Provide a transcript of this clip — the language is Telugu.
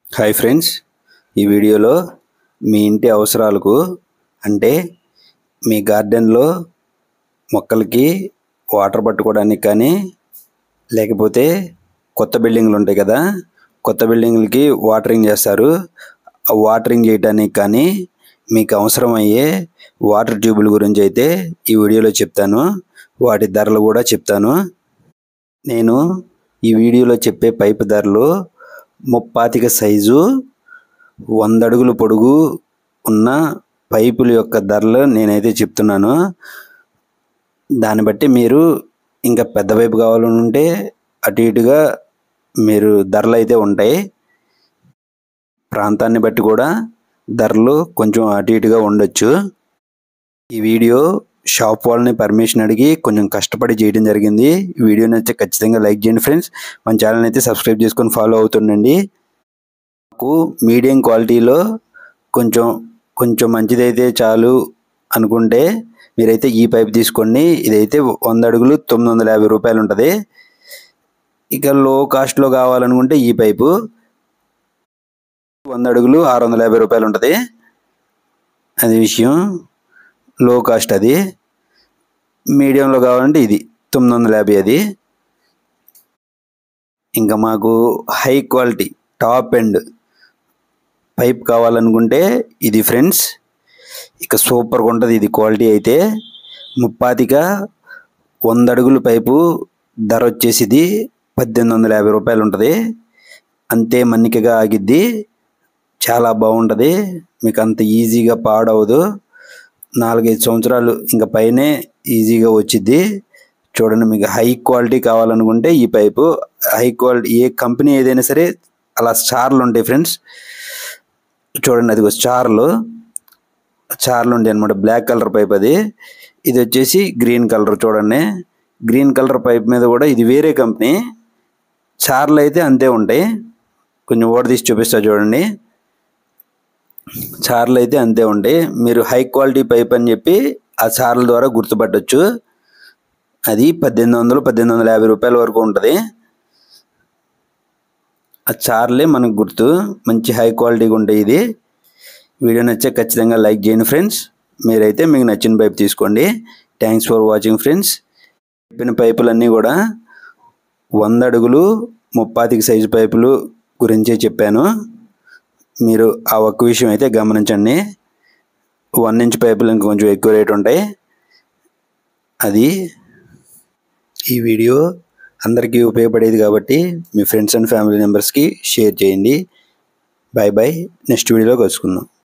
హాయ్ ఫ్రెండ్స్ ఈ వీడియోలో మీ ఇంటి అవసరాలకు అంటే మీ గార్డెన్లో మొక్కలకి వాటర్ పట్టుకోవడానికి కానీ లేకపోతే కొత్త బిల్డింగ్లు ఉంటాయి కదా కొత్త బిల్డింగ్లకి వాటరింగ్ చేస్తారు ఆ వాటరింగ్ చేయడానికి కానీ మీకు అవసరమయ్యే వాటర్ ట్యూబుల గురించి అయితే ఈ వీడియోలో చెప్తాను వాటి ధరలు కూడా చెప్తాను నేను ఈ వీడియోలో చెప్పే పైపు ధరలు ముప్పాతిక సైజు వంద అడుగులు పొడుగు ఉన్న పైపుల యొక్క ధరలు నేనైతే చెప్తున్నాను దాన్ని బట్టి మీరు ఇంకా పెద్ద పైపు కావాలనుంటే అటు ఇటుగా మీరు ధరలు అయితే ఉంటాయి ప్రాంతాన్ని బట్టి కూడా ధరలు కొంచెం అటు ఇటుగా ఉండొచ్చు ఈ వీడియో షాప్ వాళ్ళని పర్మిషన్ అడిగి కొంచెం కష్టపడి చేయడం జరిగింది ఈ వీడియో నచ్చితే ఖచ్చితంగా లైక్ చేయండి ఫ్రెండ్స్ మన ఛానల్ అయితే సబ్స్క్రైబ్ చేసుకొని ఫాలో అవుతుండండి నాకు మీడియం క్వాలిటీలో కొంచెం కొంచెం మంచిదైతే చాలు అనుకుంటే మీరైతే ఈ పైప్ తీసుకోండి ఇదైతే వంద అడుగులు తొమ్మిది వందల యాభై రూపాయలు ఉంటుంది ఇక లో కాస్ట్లో కావాలనుకుంటే ఈ పైపు వంద అడుగులు ఆరు వందల యాభై రూపాయలు ఉంటుంది అది విషయం లో కాస్ట్ అది మీడియంలో కావాలంటే ఇది తొమ్మిది వందల యాభై అది ఇంకా మాకు high quality top end pipe కావాలనుకుంటే ఇది ఫ్రెండ్స్ ఇక సూపర్గా ఉంటుంది ఇది క్వాలిటీ అయితే ముప్పాతిక వంద అడుగుల పైపు ధర వచ్చేసి ఇది పద్దెనిమిది వందల యాభై రూపాయలు ఉంటుంది అంతే మన్నికగా ఆగిద్ది చాలా బాగుంటుంది మీకు అంత ఈజీగా పాడవదు నాలుగైదు సంవత్సరాలు ఇంకా పైనే ఈజీగా వచ్చిద్ది చూడండి మీకు హై క్వాలిటీ కావాలనుకుంటే ఈ పైపు హై క్వాలిటీ ఏ కంపెనీ ఏదైనా సరే అలా స్టార్లు ఉంటాయి ఫ్రెండ్స్ చూడండి అది స్టార్లు చార్లు ఉంటాయి అనమాట బ్లాక్ కలర్ పైప్ అది ఇది వచ్చేసి గ్రీన్ కలర్ చూడండి గ్రీన్ కలర్ పైప్ మీద కూడా ఇది వేరే కంపెనీ చార్లు అయితే అంతే ఉంటాయి కొంచెం ఓడ తీసి చూపిస్తా చూడండి చార్లు అయితే అంతే ఉంటాయి మీరు హై క్వాలిటీ పైప్ అని చెప్పి ఆ చార్ల ద్వారా గుర్తుపట్టవచ్చు అది పద్దెనిమిది వందలు పద్దెనిమిది వందల యాభై రూపాయల వరకు ఉంటుంది ఆ చార్లే మనకు గుర్తు మంచి హై క్వాలిటీగా ఉంటాయి ఇది వీడియో నచ్చే ఖచ్చితంగా లైక్ చేయండి ఫ్రెండ్స్ మీరైతే మీకు నచ్చిన పైప్ తీసుకోండి థ్యాంక్స్ ఫర్ వాచింగ్ ఫ్రెండ్స్ చెప్పిన పైపులన్నీ కూడా వంద అడుగులు ముప్పాతికి సైజు పైపులు గురించే చెప్పాను మీరు ఆ ఒక్క విషయం అయితే గమనించండి వన్ ఇంచ్ పైపులు ఇంకా కొంచెం ఎక్కువ రేట్ ఉంటాయి అది ఈ వీడియో అందరికీ ఉపయోగపడేది కాబట్టి మీ ఫ్రెండ్స్ అండ్ ఫ్యామిలీ మెంబర్స్కి షేర్ చేయండి బాయ్ బాయ్ నెక్స్ట్ వీడియోలో కలుసుకుందాం